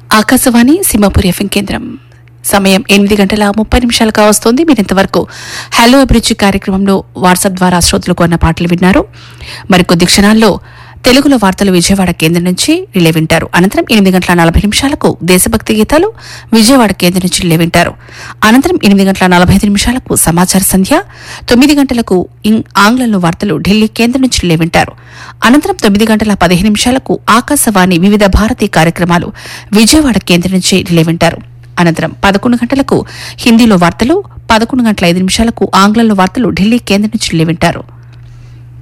Akashvani Simhapuri FM కేంద్రం సమయం ఎనిమిది గంటల ముప్పై నిమిషాలుగా వస్తోంది మీరు ఇంతవరకు హలో అభిరుచి కార్యక్రమంలో వాట్సాప్ ద్వారా శ్రోతలకు అన్న పాటలు విన్నారు మరికొద్ది క్షణాల్లో తెలుగులో వార్తలు విజయవాడ కేంద్రం నుంచి రిలే వింటారు అనంతరం ఎనిమిది గంటల నలభై నిమిషాలకు దేశభక్తి గీతాలు విజయవాడ కేంద్రం నుంచి రిలే వింటారు అనంతరం ఎనిమిది గంటల నలభై ఐదు నిమిషాలకు సమాచార సంధ్య తొమ్మిది గంటలకు ఇం- ఆంగ్లంలో వార్తలు ఢిల్లీ కేంద్రం నుంచి రిలే వింటారు అనంతరం తొమ్మిది గంటల పదిహేను నిమిషాలకు ఆకాశవాణి వివిధ భారతీ కార్యక్రమాలు విజయవాడ కేంద్రం నుంచి రిలే వింటారు అనంతరం పదకొండు గంటలకు హిందీలో వార్తలు పదకొండు గంటల ఐదు నిమిషాలకు ఆంగ్లంలో వార్తలు ఢిల్లీ కేంద్రం నుంచి రిలే వింటారు